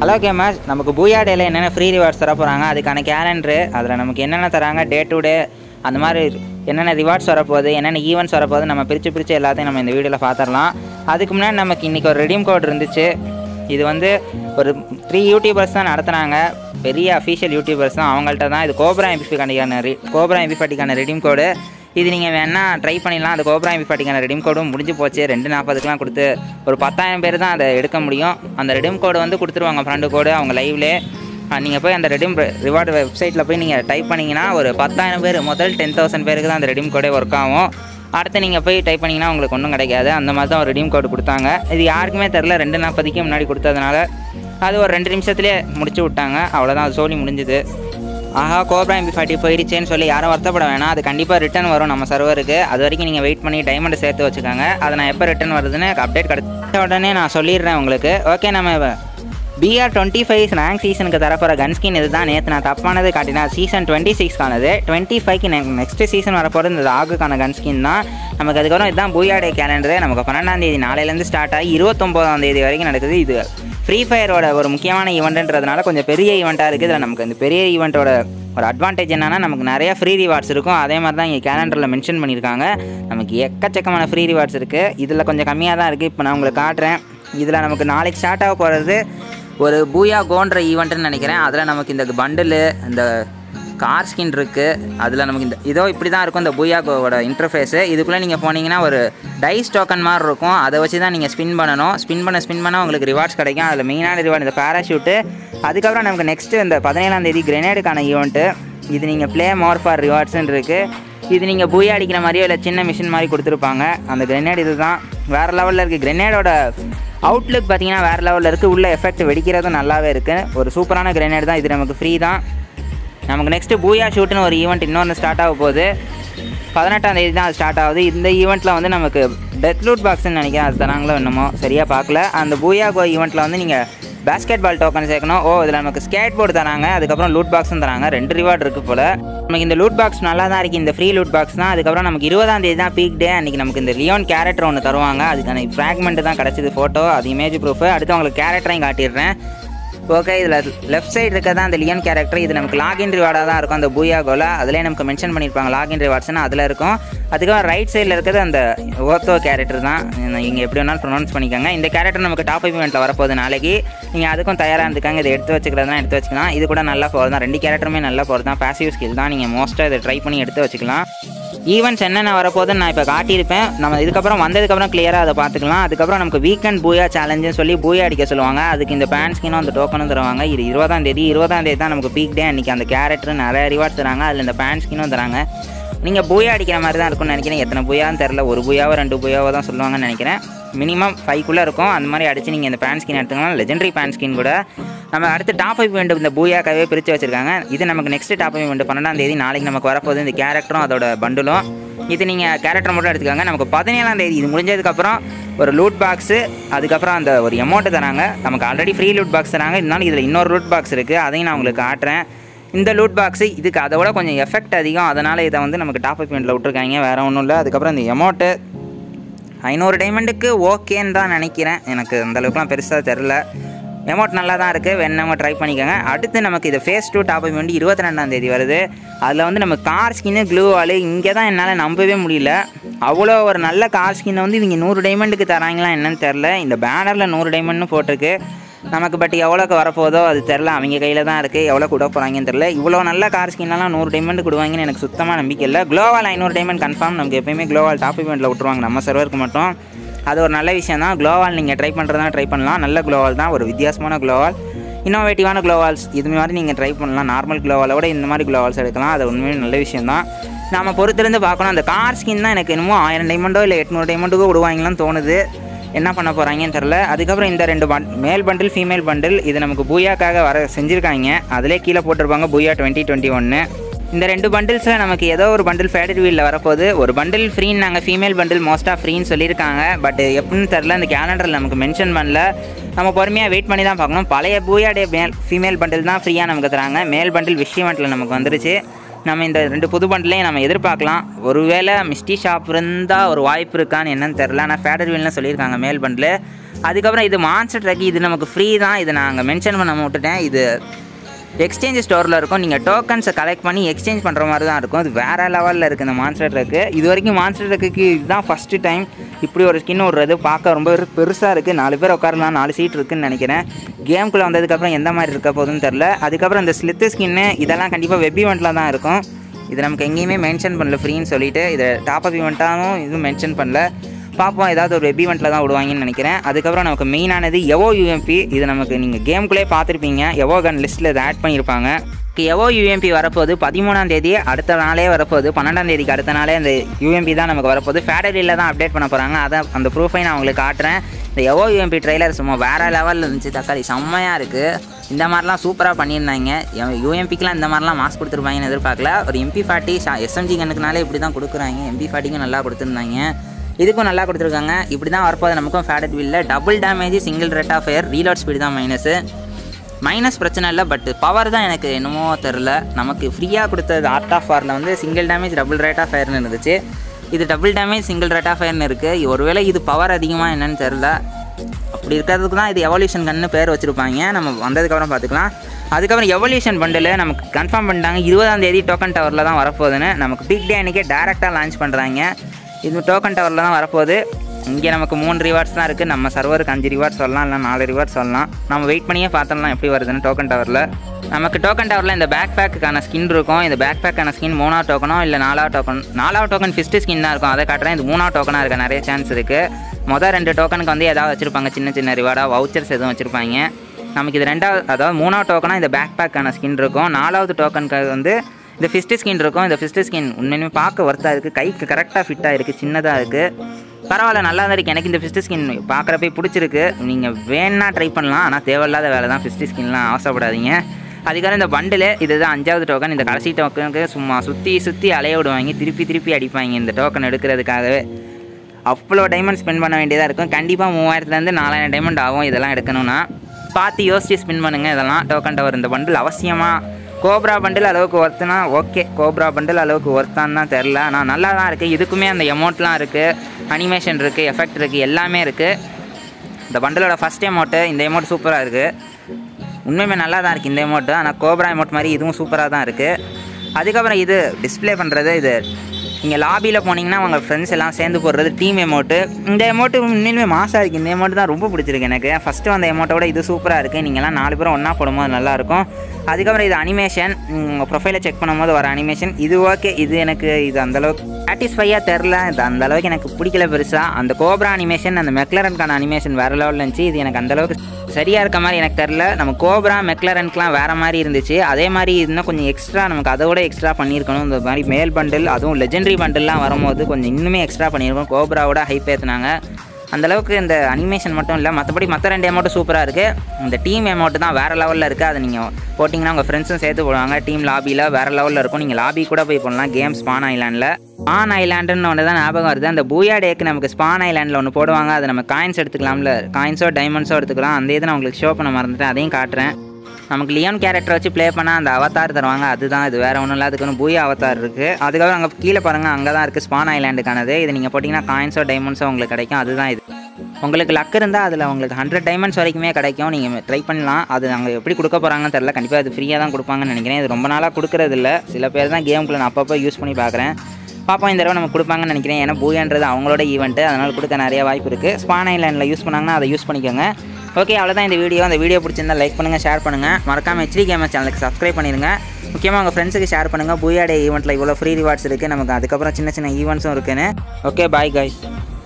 hello gamers நமக்கு பூயா டேல என்னென்ன ஃப்ரீ ரிவார்ட்ஸ் தர போகிறாங்க அதுக்கான கேலண்டரு அதில் நமக்கு என்னென்ன தராங்க டே டு டே அந்த மாதிரி என்னென்ன ரிவார்ட்ஸ் வரப்போகுது என்னென்ன ஈவெண்ட்ஸ் வரப்போகுது நம்ம பிரித்து பிரித்து எல்லாத்தையும் நம்ம இந்த வீடியோவில் பார்த்துடலாம் அதுக்கு முன்னாடி நமக்கு இன்றைக்கி ஒரு ரெடீம் கோட் இருந்துச்சு இது வந்து ஒரு த்ரீ யூடியூபர்ஸ் தான் நடத்துனாங்க பெரிய அஃபீஷியல் யூடியூபர்ஸ் தான் அவங்கள்ட்ட தான் இது கோப்ரா எம்பிஃபிக்கான கோப்ரா எம்பிஃபாட்டிக்கான ரெடீம் கோடு இது நீங்கள் வேணால் ட்ரை பண்ணிடலாம் அது கோப்ரா எம்பிஃபாட்டிக்கான ரெடீம் கோடும் முடிஞ்சு போச்சு ரெண்டு நாற்பதுக்குலாம் கொடுத்து ஒரு பத்தாயிரம் பேர் தான் அதை எடுக்க முடியும் அந்த ரெடீம் கோடு வந்து கொடுத்துருவாங்க ஃப்ரெண்டு கோடு அவங்க லைவ்லே நீங்கள் போய் அந்த ரெடீம் ரிவார்டு வெப்சைட்டில் போய் நீங்கள் டைப் பண்ணிங்கன்னா ஒரு பத்தாயிரம் பேர் முதல் டென் தௌசண்ட் பேருக்கு தான் அந்த ரெடீம் கோடே ஒர்க் ஆகும் அடுத்து நீங்கள் போய் டைப் பண்ணிங்கன்னா உங்களுக்கு ஒன்றும் கிடைக்காது அந்த மாதிரி தான் ஒரு ரெடீம் கோடு கொடுத்தாங்க இது யாருக்குமே தெரில ரெண்டு நாற்பதுக்கு முன்னாடி கொடுத்ததுனால அது ஒரு ரெண்டு நிமிஷத்துலேயே முடிச்சு விட்டாங்க அவ்வளோதான் அது சோலி முடிஞ்சுது ஆஹா கோப்ரா எம்பி ஃபார்ட்டி போயிடுச்சேன்னு சொல்லி யாரும் வருத்தப்பட வேணாம் அது கண்டிப்பாக ரிட்டன் வரும் நம்ம சர்வருக்கு அது வரைக்கும் நீங்கள் வெயிட் பண்ணி டைமண்ட் சேர்த்து வச்சுக்கோங்க அதை நான் எப்போ ரிட்டன் வருதுன்னு அப்டேட் கிடைச்ச உடனே நான் சொல்லிடுறேன் உங்களுக்கு ஓகே நம்ம பிஆர் டுவெண்ட்டி ஃபைவ் ரேங்க் சீசனுக்கு தரப்போகிற கன் ஸ்கின் இது தான் நேற்று நான் தப்பானது காட்டினா சீசன் டுவெண்ட்டி சிக்ஸ்க்கானது டுவெண்ட்டி ஃபைவ்க்கு நெக்ஸ்ட் சீசன் வரப்போகிறது இந்த ஆகுக்கான கன் ஸ்கின் தான் நமக்கு அதுக்கப்புறம் இதுதான் பூயாடே கேலண்டரு நமக்கு பன்னெண்டாம் தேதி நாளையிலேருந்து ஸ்டார்ட் ஆகி இருபத்தொம்போதாம் தேதி வரைக்கும் நடக்குது இது ஃப்ரீ ஃபயரோட ஒரு முக்கியமான ஈவெண்ட்ன்றதுனால கொஞ்சம் பெரிய ஈவெண்ட்டாக இருக்குது இதில் நமக்கு இந்த பெரிய ஈவெண்ட்டோட ஒரு அட்வான்டேஜ் என்னன்னா நமக்கு நிறைய ஃப்ரீ ரிவார்ட்ஸ் இருக்கும் அதே மாதிரி தான் இங்கே கேலண்டரில் மென்ஷன் பண்ணியிருக்காங்க நமக்கு எக்கச்சக்கமான ஃப்ரீ ரிவார்ட்ஸ் இருக்குது இதில் கொஞ்சம் கம்மியாக தான் இருக்குது இப்போ நான் உங்களுக்கு காட்டுறேன் இதில் நமக்கு நாளைக்கு ஸ்டார்ட் ஆக போகிறது ஒரு பூயா கோன்ற ஈவெண்ட்டுன்னு நினைக்கிறேன் அதில் நமக்கு இந்த பண்டிலு இந்த கார் ஸ்கின் இருக்குது அதில் நமக்கு இந்த இதோ இப்படி தான் இருக்கும் இந்த பூயாகோவோட இன்டர்ஃபேஸு இதுக்குள்ளே நீங்கள் போனீங்கன்னா ஒரு டைஸ் டோக்கன் மாதிரி இருக்கும் அதை வச்சு தான் நீங்கள் ஸ்பின் பண்ணணும் ஸ்பின் பண்ண ஸ்பின் பண்ணால் உங்களுக்கு ரிவார்ட்ஸ் கிடைக்கும் அதில் மெயினான ரிவார்டு இந்த பேராஷூட்டு அதுக்கப்புறம் நமக்கு நெக்ஸ்ட்டு இந்த பதினேழாம் தேதி கிரெனேடுக்கான ஈவெண்ட்டு இது நீங்கள் ப்ளே மோர் ஃபார் ரிவார்ட்ஸ்ன்னு இருக்குது இது நீங்கள் பூயா அடிக்கிற மாதிரியோ இல்லை சின்ன மிஷின் மாதிரி கொடுத்துருப்பாங்க அந்த கிரெனேட் இது தான் வேறு லெவலில் இருக்குது கிரெனேடோட அவுட்லுக் பார்த்தீங்கன்னா வேறு லெவலில் இருக்குது உள்ள எஃபெக்ட் வெடிக்கிறதும் நல்லாவே இருக்குது ஒரு சூப்பரான கிரெனேட் தான் இது நமக்கு ஃப்ரீ தான் நமக்கு நெக்ஸ்ட்டு பூயா ஷூட்டுன்னு ஒரு ஈவெண்ட் இன்னொன்று ஸ்டார்ட் ஆக போகுது பதினெட்டாம் தேதி தான் அது ஸ்டார்ட் ஆகுது இந்த ஈவெண்ட்டில் வந்து நமக்கு டெத் லூட் பாக்ஸ்ன்னு நினைக்கிறேன் அது தராங்களோ என்னமோ சரியாக பார்க்கல அந்த பூயா கோ ஈவெண்ட்டில் வந்து நீங்கள் பேஸ்கெட் பால் டோக்கன் சேர்க்கணும் ஓ இதில் நமக்கு ஸ்கேட் போர்டு தராங்க அதுக்கப்புறம் லூட் பாக்ஸும் தராங்க ரெண்டு ரிவார்டு இருக்குது போல் நமக்கு இந்த லூட் பாக்ஸ் நல்லா தான் இருக்குது இந்த ஃப்ரீ லூட் பாக்ஸ் தான் அதுக்கப்புறம் நமக்கு இருபதாம் தேதி தான் பீக் டே அன்றைக்கி நமக்கு இந்த லியோன் கேரக்டர் ஒன்று தருவாங்க அதுக்கான ஃப்ராக்மெண்ட் தான் கிடச்சிது ஃபோட்டோ அது இமேஜ் ப்ரூஃப் அடுத்து உங்களுக்கு கேரக்டரையும் காட்டிடுறேன் ஓகே இதில் லெஃப்ட் சைடு இருக்க தான் அந்த லியன் கேரக்டர் இது நமக்கு லாகின் ரிவார்டாக தான் இருக்கும் அந்த பூயா கோல அதிலே நமக்கு மென்ஷன் பண்ணியிருப்பாங்க லாகின் ரிவார்ட்ஸ்னு அதில் இருக்கும் அதுக்கப்புறம் ரைட் சைடில் இருக்கிறது அந்த ஓத்தோ கேரக்டர் தான் இங்கே எப்படி வேணாலும் ப்ரொனவுன்ஸ் பண்ணிக்கோங்க இந்த கேரக்டர் நமக்கு டாப் இவெண்ட்டில் வரப்போகுது நாளைக்கு நீங்கள் அதுக்கும் தயாராக இருந்துக்காங்க இதை எடுத்து வச்சுக்கிறதுனா எடுத்து வச்சுக்கலாம் இது கூட நல்லா போகிறது தான் ரெண்டு கேரக்டருமே நல்லா போகிறது தான் பாசிவ் ஸ்கில் தான் நீங்கள் மோஸ்ட்டாக இதை ட்ரை பண்ணி எடுத்து வச்சுக்கலாம் ஈவெண்ட்ஸ் என்னென்ன வரப்போகுதுன்னு நான் இப்போ காட்டியிருப்பேன் நம்ம இதுக்கப்புறம் வந்ததுக்கப்புறம் கிளியராக அதை பார்த்துக்கலாம் அதுக்கப்புறம் நமக்கு வீக்கெண்ட் பூயா சேலஞ்சுன்னு சொல்லி பூயா அடிக்க சொல்லுவாங்க அதுக்கு இந்த பேன் ஸ்கினும் அந்த டோக்கனும் தருவாங்க இது இருபதாம் தேதி இருபதாம் தேதி தான் நமக்கு பீக் டே அன்றைக்கி அந்த கேரக்டர் நிறைய ரிவார்ட்ஸ் தராங்க அதில் இந்த பேன் ஸ்கினும் தராங்க நீங்கள் பூயா அடிக்கிற மாதிரி தான் இருக்கும்னு நினைக்கிறேன் எத்தனை பூயான்னு தெரில ஒரு பூயாவோ ரெண்டு பூயாவோ தான் சொல்லுவாங்கன்னு நினைக்கிறேன் மினிமம் ஃபைவ்க்குள்ளே இருக்கும் அந்த மாதிரி அடித்து நீங்கள் இந்த பேன் ஸ்கின் எடுத்துக்கலாம் லெஜெண்டரி பேன் ஸ்கின் கூட நம்ம அடுத்து டாப் அப் இவெண்ட் இந்த பூயாக்காவே பிரித்து வச்சிருக்காங்க இது நமக்கு நெக்ஸ்ட் டாப் அப் இவெண்ட் பன்னெண்டாம் தேதி நாளைக்கு நமக்கு வரப்போகுது இந்த கேரக்டரும் அதோட பண்டிலும் இது நீங்கள் கேரக்டர் மட்டும் எடுத்துக்கோங்க நமக்கு பதினேழாம் தேதி இது முடிஞ்சதுக்கப்புறம் ஒரு லூட் பாக்ஸு அதுக்கப்புறம் அந்த ஒரு அமௌண்ட்டு தராங்க நமக்கு ஆல்ரெடி ஃப்ரீ லூட் பாக்ஸ் தராங்க இருந்தாலும் இதில் இன்னொரு லூட் பாக்ஸ் இருக்குது அதையும் நான் உங்களுக்கு காட்டுறேன் இந்த லூட் பாக்ஸு இதுக்கு அதை விட கொஞ்சம் எஃபெக்ட் அதிகம் அதனால் இதை வந்து நமக்கு டாப் அப் இவெண்ட்டில் விட்ருக்காங்க வேறு ஒன்றும் இல்லை அதுக்கப்புறம் இந்த அமௌண்ட்டு ஐநூறு டைமண்டுக்கு ஓகேன்னு தான் நினைக்கிறேன் எனக்கு அந்தளவுக்குலாம் பெருசாக தெரில எமௌண்ட் நல்லா தான் இருக்குது வேணாம ட்ரை பண்ணிக்கோங்க அடுத்து நமக்கு இது ஃபேஸ் டூ டாப் வந்து இருபத்தி ரெண்டாம் தேதி வருது அதில் வந்து நம்ம கார் ஸ்கின்னு க்ளூ வாலு இங்கே தான் என்னால் நம்பவே முடியல அவ்வளோ ஒரு நல்ல கார் ஸ்கின்னை வந்து இவங்க நூறு டைமண்டுக்கு தராங்களா என்னன்னு தெரில இந்த பேனரில் நூறு டைமண்ட்னு போட்டிருக்கு நமக்கு பட் எவ்வளோக்கு வரப்போதோ அது தெரில அவங்க கையில் தான் இருக்குது எவ்வளோ கொடுக்க போகிறாங்கன்னு தெரில இவ்வளோ நல்ல கார் ஸ்கின்னெல்லாம் நூறு டைமண்ட் கொடுவாங்கன்னு எனக்கு சுத்தமாக நம்பிக்கை இல்லை க்ளோவால் ஐநூறு டைமண்ட் கன்ஃபார்ம் நமக்கு எப்பயுமே க்ளோவால் டாப் இவெண்ட்டில் விட்ருவாங்க நம்ம சர்வருக்கு மட்டும் அது ஒரு நல்ல விஷயம் தான் க்ளோவால் நீங்கள் ட்ரை பண்ணுறதா ட்ரை பண்ணலாம் நல்ல க்ளோவால் தான் ஒரு வித்தியாசமான க்ளோவால் இன்னோவேட்டிவான க்ளோவால்ஸ் இது மாதிரி நீங்கள் ட்ரை பண்ணலாம் நார்மல் க்ளோவாலை விட இந்த மாதிரி க்ளோவால்ஸ் எடுக்கலாம் அது உண்மையிலே நல்ல விஷயம் தான் நம்ம பொறுத்திருந்து பார்க்கணும் அந்த கார் ஸ்கின் தான் எனக்கு என்னமோ ஆயிரம் டைமண்டோ இல்லை எட்நூறு டைமண்டுக்கோ விடுவாங்களான்னு தோணுது என்ன பண்ண போகிறாங்கன்னு தெரில அதுக்கப்புறம் இந்த ரெண்டு பண்ட் மேல் பண்டில் ஃபீமேல் பண்டில் இது நமக்கு பூயாக்காக வர செஞ்சுருக்காங்க அதிலே கீழே போட்டிருப்பாங்க பூயா டுவெண்ட்டி டுவெண்ட்டி ஒன்று இந்த ரெண்டு பண்டில்ஸில் நமக்கு ஏதோ ஒரு பண்டில் ஃபேடட் வீலில் வரப்போகுது ஒரு பண்டில் ஃப்ரீன்னு நாங்கள் ஃபீமேல் பண்டில் மோஸ்ட்டாக ஃப்ரீன்னு சொல்லியிருக்காங்க பட் எப்படின்னு தெரில இந்த கேலண்டரில் நமக்கு மென்ஷன் பண்ணல நம்ம பொறுமையாக வெயிட் பண்ணி தான் பார்க்கணும் பழைய பூயா டே மேல் ஃபீமேல் பண்டில் தான் ஃப்ரீயாக நமக்கு தராங்க மேல் பண்டில் விஷயமெண்ட்டில் நமக்கு வந்துருச்சு நம்ம இந்த ரெண்டு புது பண்டிலையும் நம்ம எதிர்பார்க்கலாம் ஒருவேளை மிஸ்டி ஷாப் இருந்தால் ஒரு வாய்ப்பு இருக்கான்னு என்னன்னு தெரில ஆனால் ஃபேடர் வீல்னு சொல்லியிருக்காங்க மேல் பண்டில் அதுக்கப்புறம் இது மான்ஸ்டர் ட்ரக் இது நமக்கு ஃப்ரீ தான் இது நான் அங்கே மென்ஷன் பண்ண விட்டுட்டேன் இது எக்ஸ்சேஞ்ச் ஸ்டோரில் இருக்கும் நீங்கள் டோக்கன்ஸை கலெக்ட் பண்ணி எக்ஸ்சேஞ்ச் பண்ணுற மாதிரி தான் இருக்கும் அது வேறு லெவலில் இருக்குது இந்த மான்ஸ்டர் ட்ரக்கு இது வரைக்கும் மான்ஸ்டர் ட்ரக்குக்கு இதுதான் ஃபஸ்ட்டு டைம் இப்படி ஒரு ஸ்கின் விடுறது பார்க்க ரொம்ப பெருசாக இருக்குது நாலு பேர் உட்காரலாம் நாலு சீட் இருக்குன்னு நினைக்கிறேன் கேம்குள்ளே வந்ததுக்கப்புறம் எந்த மாதிரி இருக்க போகுதுன்னு தெரில அதுக்கப்புறம் இந்த ஸ்லித்து ஸ்கின்னு இதெல்லாம் கண்டிப்பாக வெப் ஈவெண்ட்டில் தான் இருக்கும் இது நமக்கு எங்கேயுமே மென்ஷன் பண்ணல ஃப்ரீன்னு சொல்லிட்டு இதை டாப் அப் ஈவெண்ட்டாகவும் இதுவும் மென்ஷன் பண்ணல பார்ப்போம் ஏதாவது ஒரு வெப் ஈவெண்ட்டில் தான் விடுவாங்கன்னு நினைக்கிறேன் அதுக்கப்புறம் நமக்கு மெயினானது எவோ யூஎம்பி இது நமக்கு நீங்கள் கேம்குள்ளே பார்த்துருப்பீங்க எவோ கன் லிஸ்ட்டில் இதை ஆட் பண்ணியிருப்பாங்க எவோ யூஎம்பி வரப்போகுது பதிமூணாம் தேதி அடுத்த நாளே வரப்போகுது பன்னெண்டாம் தேதிக்கு அடுத்த நாளே அந்த யூஎம்பி தான் நமக்கு வரப்போகுது ஃபேடரியில் தான் அப்டேட் பண்ண போகிறாங்க அதை அந்த ப்ரூஃபை நான் உங்களுக்கு காட்டுறேன் இந்த எவோ யூஎம்பி ட்ரெய்லர் சும்மா வேறு லெவலில் இருந்துச்சு தக்காளி செம்மையாக இருக்குது இந்த மாதிரிலாம் சூப்பராக பண்ணியிருந்தாங்க யூஎம்பிக்கெலாம் இந்த மாதிரிலாம் மாஸ்க் கொடுத்துருப்பாங்கன்னு எதிர்பார்க்கல ஒரு எம்பி ஃபார்ட்டி எஸ்எம்ஜி கண்ணுக்குனாலே இப்படி தான் கொடுக்குறாங்க எம்பி ஃபார்ட்டிக்கும் நல்லா கொடுத்துருந்தாங்க இதுக்கும் நல்லா கொடுத்துருக்காங்க இப்படி தான் வரப்போது நமக்கும் ஃபேடட் வீலில் double damage single rate of fire reload speed தான் மைனஸு மைனஸ் பிரச்சனை இல்லை பட் பவர் தான் எனக்கு என்னமோ தெரில நமக்கு ஃப்ரீயாக கொடுத்தது ஆர்ட் ஆஃப் வாரில் வந்து single damage double rate of ஃபயர்னு இருந்துச்சு இது double damage single rate of ஃபயர்னு இருக்குது ஒருவேளை இது பவர் அதிகமாக என்னன்னு தெரில அப்படி இருக்கிறதுக்கு தான் இது எவல்யூஷன் கன்னு பேர் வச்சுருப்பாங்க நம்ம வந்ததுக்கப்புறம் பார்த்துக்கலாம் அதுக்கப்புறம் எவல்யூஷன் பண்டில் நமக்கு கன்ஃபார்ம் பண்ணிட்டாங்க இருபதாம் தேதி டோக்கன் டவரில் தான் வரப்போகுதுன்னு நமக்கு பிக் டே அன்றைக்கே டேரெக்டாக லான்ச் பண்ணுறாங்க இது டோக்கன் டவரில் தான் வரப்போகுது இங்கே நமக்கு மூணு ரிவார்ட்ஸ் தான் இருக்குது நம்ம சர்வருக்கு அஞ்சு ரிவார்ட்ஸ் சொல்லலாம் இல்லை நாலு ரிவார்ட்ஸ் சொல்லலாம் நம்ம வெயிட் பண்ணியே பார்த்தோம்லாம் எப்படி வருதுன்னு டோக்கன் டவரில் நமக்கு டோக்கன் டவரில் இந்த பேக் பேக்குக்கான ஸ்கின் இருக்கும் இந்த பேக் பேக்கான ஸ்கின் மூணாவது டோக்கனோ இல்லை நாலாவது டோக்கன் நாலாவது டோக்கன் ஃபிஸ்ட்டு ஸ்கின் தான் இருக்கும் அதை காட்டுறேன் இது மூணாவது டோக்கனாக இருக்க நிறைய சான்ஸ் இருக்குது மொதல் ரெண்டு டோக்கனுக்கு வந்து ஏதாவது வச்சுருப்பாங்க சின்ன சின்ன ரிவார்டாக வவுச்சர்ஸ் எதுவும் வச்சுருப்பாங்க நமக்கு இது ரெண்டாவது அதாவது மூணாவது டோக்கனாக இந்த பேக் பேக்கான ஸ்கின் இருக்கும் நாலாவது டோக்கனுக்கு வந்து இந்த ஃபிஸ்ட்டு ஸ்கின் இருக்கும் இந்த ஃபிஸ்ட்டு ஸ்கின் உண்மையுமே பார்க்க ஒர்த்தாக இருக்குது கைக்கு கரெக்டாக ஃபிட்டாக இருக்குது சின்னதாக இருக்குது பரவாயில்ல நல்லா தான் இருக்குது எனக்கு இந்த ஃபிஸ்ட்டு ஸ்கின் பார்க்குறப்பே பிடிச்சிருக்கு நீங்கள் வேணா ட்ரை பண்ணலாம் ஆனால் தேவையில்லாத வேலை தான் ஃபிஸ்ட்டு ஸ்கின்லாம் ஆசைப்படாதீங்க அதுக்கப்புறம் இந்த பண்டில் இதுதான் அஞ்சாவது டோக்கன் இந்த கடைசி டோக்கனுக்கு சும்மா சுற்றி சுற்றி அலைய விடுவாங்க திருப்பி திருப்பி அடிப்பாங்க இந்த டோக்கன் எடுக்கிறதுக்காகவே அவ்வளோ டைமண்ட் ஸ்பெண்ட் பண்ண வேண்டியதாக இருக்கும் கண்டிப்பாக மூவாயிரத்துலேருந்து நாலாயிரம் டைமண்ட் ஆகும் இதெல்லாம் எடுக்கணும்னா பார்த்து யோசிச்சு ஸ்பின் பண்ணுங்கள் இதெல்லாம் டோக்கன் டவர் இந்த பண்டில் அவசியமாக கோப்ரா பண்டில் அளவுக்கு ஒர்த்துனா ஓகே கோப்ரா பண்டில் அளவுக்கு ஒர்த்தான்னு தான் தெரில ஆனால் நல்லா தான் இருக்குது இதுக்குமே அந்த எமௌண்ட்லாம் இருக்குது அனிமேஷன் இருக்குது எஃபெக்ட் இருக்குது எல்லாமே இருக்குது இந்த பண்டிலோட ஃபஸ்ட் எமௌண்ட்டு இந்த எமௌண்ட் சூப்பராக இருக்குது உண்மையுமே நல்லா தான் இருக்குது இந்த எமௌண்ட்டு ஆனால் கோப்ரா எமௌண்ட் மாதிரி இதுவும் சூப்பராக தான் இருக்குது அதுக்கப்புறம் இது டிஸ்ப்ளே பண்ணுறது இது நீங்கள் லாபியில் போனீங்கன்னா உங்கள் ஃப்ரெண்ட்ஸ் எல்லாம் சேர்ந்து போடுறது டீம் எமௌண்ட்டு இந்த எமௌண்ட்டு உண்மையிலுமே மாசாக இருக்குது இந்த எமௌண்ட் தான் ரொம்ப பிடிச்சிருக்கு எனக்கு ஃபஸ்ட்டு வந்த எமௌண்ட்டோட இது சூப்பராக இருக்குது நீங்கள்லாம் நாலு பேரும் ஒன்றா போடும்போது நல்லாயிருக்கும் அதுக்கப்புறம் இது அனிமேஷன் உங்கள் ப்ரொஃபைலை செக் பண்ணும்போது வர அனிமேஷன் இது ஓகே இது எனக்கு இது அந்தளவுக்கு சாட்டிஸ்ஃபையாக தெரில இது அந்தளவுக்கு எனக்கு பிடிக்கல பெருசாக அந்த கோப்ரா அனிமேஷன் அந்த மெக்லரனுக்கான அனிமேஷன் வேறு லெவலில் இருந்துச்சு இது எனக்கு அந்தளவுக்கு சரியாக இருக்க மாதிரி எனக்கு தெரில நம்ம கோப்ரா மெக்லரனுக்குலாம் வேறு மாதிரி இருந்துச்சு அதே மாதிரி இன்னும் கொஞ்சம் எக்ஸ்ட்ரா நமக்கு அதை விட எக்ஸ்ட்ரா பண்ணியிருக்கணும் இந்த மாதிரி மேல் பண்டில் அதுவும் லெஜெண்டரி பண்டில்லாம் வரும்போது கொஞ்சம் இன்னுமே எக்ஸ்ட்ரா பண்ணியிருக்கோம் கோப்ராவோட ஹைப் ஏற்றுனாங்க அந்தளவுக்கு இந்த அனிமேஷன் மட்டும் இல்லை மற்றபடி மற்ற ரெண்டு அமௌண்ட்டும் சூப்பராக இருக்குது இந்த டீம் அமௌண்ட் தான் வேறு லெவலில் இருக்குது அதை நீங்கள் போட்டிங்கன்னா உங்கள் ஃப்ரெண்ட்ஸும் சேர்த்து போடுவாங்க டீம் லாபியில் வேறு லெவலில் இருக்கும் நீங்கள் லாபி கூட போய் போடலாம் கேம் ஸ்பான் ஐலாண்டில் ஸ்பான் ஐலாண்டுன்னு ஒன்று தான் ஞாபகம் வருது அந்த பூயா டேக்கு நமக்கு ஸ்பான் ஐலாண்டில் ஒன்று போடுவாங்க அதை நம்ம காயின்ஸ் எடுத்துக்கலாம்ல காயின்ஸோ டைமண்ட்ஸோ எடுத்துக்கலாம் அந்த இதை நான் உங்களுக்கு ஷோ பண்ண மறந்துட்டேன் அதையும் காட்டுறேன் நமக்கு லியோன் கேரக்டர் வச்சு ப்ளே பண்ணால் அந்த அவதார் தருவாங்க அதுதான் இது வேறு ஒன்றும் இல்லை அதுக்கு ஒன்று பூயா அவதார் இருக்குது அதுக்கப்புறம் அங்கே கீழே பாருங்கள் அங்கே தான் இருக்குது ஸ்பான் ஐலாண்டுக்கானது இது நீங்கள் போட்டிங்கன்னா காயின்ஸோ டைமண்ட்ஸோ உங்களுக்கு கிடைக்கும் அதுதான் இது உங்களுக்கு லக் இருந்தால் அதில் உங்களுக்கு ஹண்ட்ரட் டைமண்ட்ஸ் வரைக்குமே கிடைக்கும் நீங்கள் ட்ரை பண்ணலாம் அது அங்கே எப்படி கொடுக்க போகிறாங்கன்னு தெரில கண்டிப்பாக அது ஃப்ரீயாக தான் கொடுப்பாங்கன்னு நினைக்கிறேன் இது ரொம்ப நாளாக கொடுக்குறது இல்லை சில பேர் தான் கேமுக்குள்ள நான் அப்பப்போ யூஸ் பண்ணி பார்க்குறேன் பாப்போம் இந்த தடவை நம்ம கொடுப்பாங்கன்னு நினைக்கிறேன் ஏன்னா பூயான்றது அவங்களோட ஈவெண்ட்டு அதனால் கொடுக்க நிறைய வாய்ப்பு இருக்குது ஸ்பான் ஐலாண்டில் யூஸ் பண்ணாங்கன்னா அதை யூஸ் பண்ணிக்கோங்க ஓகே அவ்வளோதான் இந்த வீடியோ அந்த வீடியோ பிடிச்சிருந்தா லைக் பண்ணுங்கள் ஷேர் பண்ணுங்கள் மறக்காமல் ஹெச்டி கேமர் சேனலுக்கு சப்ஸ்கிரைப் பண்ணிடுங்க முக்கியமாக உங்கள் ஃப்ரெண்ட்ஸுக்கு ஷேர் பண்ணுங்கள் பூயாடே ஈவெண்ட்டில் இவ்வளோ ஃப்ரீ ரிவார்ட்ஸ் இருக்குது நமக்கு அதுக்கப்புறம் சின்ன சின்ன ஈவெண்ட்ஸும் இருக்குன்னு ஓகே பாய் guys